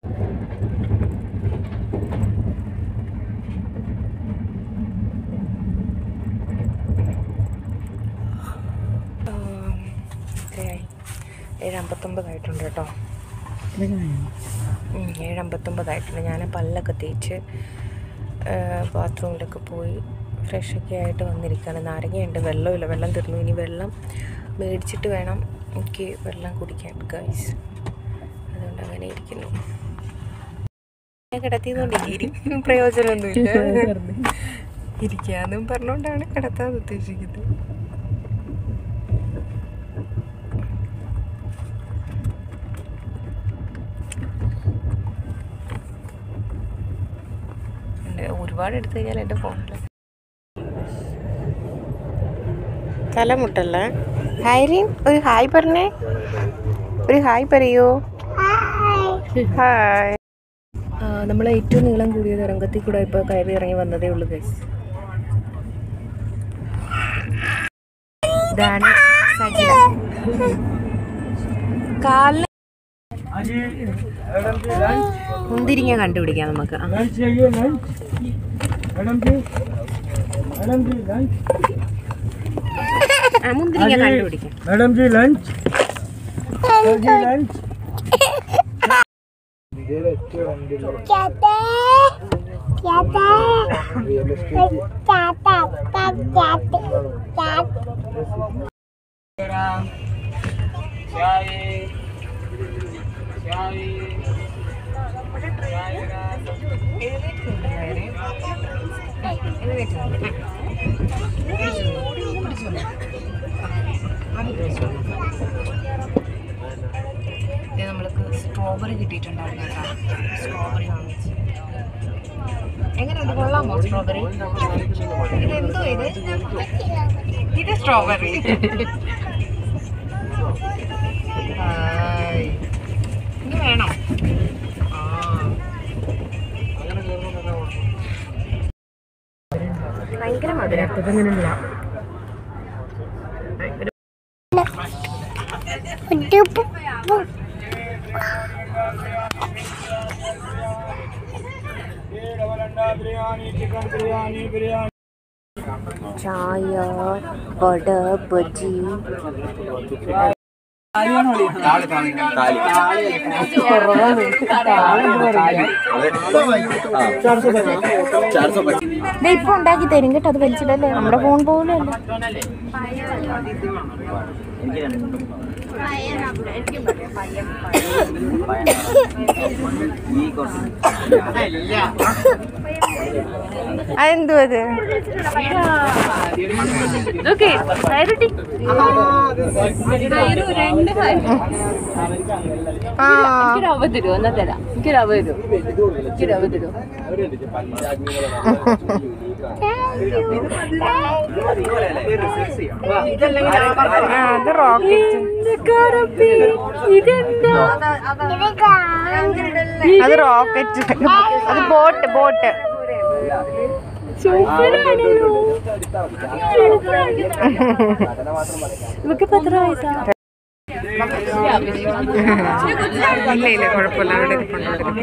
എത്രയായി ഏഴ് അമ്പത്തൊമ്പതായിട്ടുണ്ട് കേട്ടോ ഉം, ഏഴ് അമ്പത്തൊമ്പതായിട്ടുണ്ട് ഞാൻ പല്ലൊക്കെ തേച്ച് ബാത്റൂമിലൊക്കെ പോയി ഫ്രഷൊക്കെ ആയിട്ട് വന്നിരിക്കുകയാണ് നാരങ്ങയുണ്ട് വെള്ളമില്ല വെള്ളം തീർന്നു ഇനി വെള്ളം മേടിച്ചിട്ട് വേണം എനിക്ക് വെള്ളം കുടിക്കാൻ ഗൈസ് അതുകൊണ്ട് അങ്ങനെ ഇരിക്കുന്നു ഞാൻ കിടത്തിയതുകൊണ്ട് പ്രയോജനമൊന്നുമില്ല ഇരിക്കാന്നും പറഞ്ഞുകൊണ്ടാണ് കിടത്താൻ ഉദ്ദേശിക്കുന്നത് എൻ്റെ ഒരുപാട് എടുത്തു കഴിഞ്ഞാൽ എൻ്റെ ഫോണിൽ തലമുട്ടല്ലേ ഹായ്രീൻ ഒരു ഹായ് പറഞ്ഞേ ഒരു ഹായ് പറയൂ ഹായ് നമ്മൾ ഏറ്റവും നീളം കൂടിയ തുരങ്കത്തിൽ കൂടെ ഇപ്പോൾ കയറി ഇറങ്ങി വന്നതേ ഉള്ളൂ ഗൈസ് ഇതാണ് സജില കാലിന് മുന്തിരിങ്ങ കണ്ടുപിടിക്കാം നമുക്ക് ആ. लंच चाहिए lunch madam ji madam ji lunch ആ മുന്തിരിങ്ങ കണ്ടുപിടിക്കാം madam ji lunch sir ji lunch ഇത് നമ്മൾക്ക് സ്ട്രോബെറി കിട്ടിയിട്ടുണ്ടായിരുന്നു കേട്ടോ സ്ട്രോബെറി വാങ്ങിച്ച് എങ്ങനെയുണ്ട് കൊള്ളാമോ സ്ട്രോബെറി ഇത് എന്തോ ഇത് ഇത് സ്ട്രോബെറി ഹായ്. ഇത് വേണോ ആ. ഭയങ്കര മധുരം बिरयानी चिकन बिरयानी बिरयानी ചായ വട ബജി ദേ ഇപ്പൊ ഉണ്ടാക്കി തരും കേട്ടോ അത് വലിച്ചിട്ടല്ലേ നമ്മുടെ ഫോൺ പോലെ അല്ലേ അതെന്തോ അത് ആ രവ തരുമോ എന്നാ തരാം എനിക്ക് രവ തരും എനിക്ക് രവ തരും ആ, അത് റോക്കറ്റ് അത് റോക്കറ്റ് അത് ബോട്ട് ബോട്ട് ഇവക്ക് എത്ര വയസ്സാ ഇല്ല ഇല്ല കുഴപ്പമില്ല അവിടെ ഇരിപ്പുണ്ട്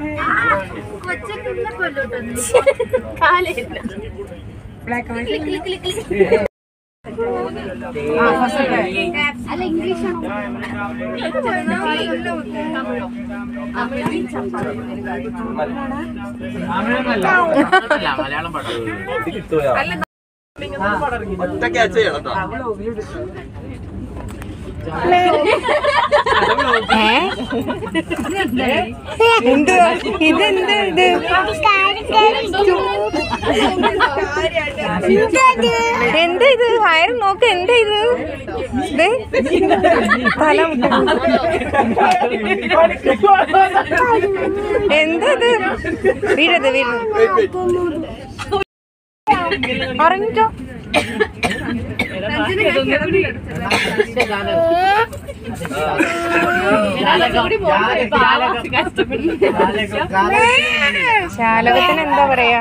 ഏ? എന്ത് ഇതെന്ത് ഇത് എന്താ ഇത് വയറ് നോക്ക് എന്താ ഇത് ദേ, തല മുട്ടുന്നു. എന്താ ഇത് വീഴത് വീഴത് ഉറങ്ങിട്ടോ ശാലകത്തിന് എന്താ പറയാ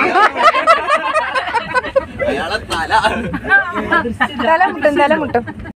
തല മുട്ടും തല മുട്ടും